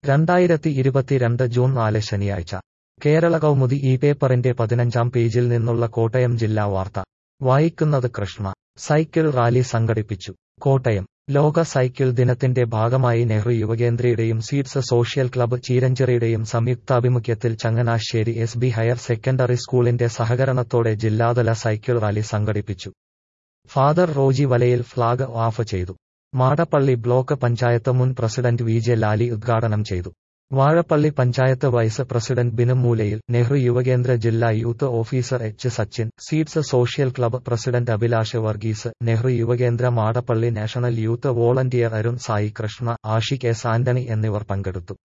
രണ്ടായിരത്തി ഇരുപത്തിരണ്ട് ജൂൺ നാല് ശനിയാഴ്ച കേരള കൗമുദി ഈ പേപ്പറിന്റെ പതിനഞ്ചാം പേജിൽ നിന്നുള്ള കോട്ടയം ജില്ലാ വാർത്ത വായിക്കുന്നത് കൃഷ്ണ സൈക്കിൾ റാലി സംഘടിപ്പിച്ചു കോട്ടയം ലോക സൈക്കിൾ ദിനത്തിന്റെ ഭാഗമായി നെഹ്റു യുവകേന്ദ്രയുടെയും സീഡ്സ് സോഷ്യൽ ക്ലബ്ബ് ചീരഞ്ചിറയുടെയും സംയുക്താഭിമുഖ്യത്തിൽ Changanassery S B higher secondary സ്കൂളിന്റെ സഹകരണത്തോടെ ജില്ലാതല സൈക്കിൾ റാലി സംഘടിപ്പിച്ചു father Roji Valayil flag of ചെയ്തു മാടപ്പള്ളി ബ്ലോക്ക് പഞ്ചായത്ത് മുൻ പ്രസിഡന്റ് വി ജെ ലാലി ഉദ്ഘാടനം ചെയ്തു വാഴപ്പള്ളി പഞ്ചായത്ത് വൈസ് പ്രസിഡന്റ് ബിനു മൂലയിൽ നെഹ്റു യുവകേന്ദ്ര ജില്ലാ youth officer H Sachin seeds social club president Abhilash Varghese Nehru Yuva Kendra Madappally national youth volunteer Arun Sai Krishna Ashik S Antony എന്നിവർ പങ്കെടുത്തു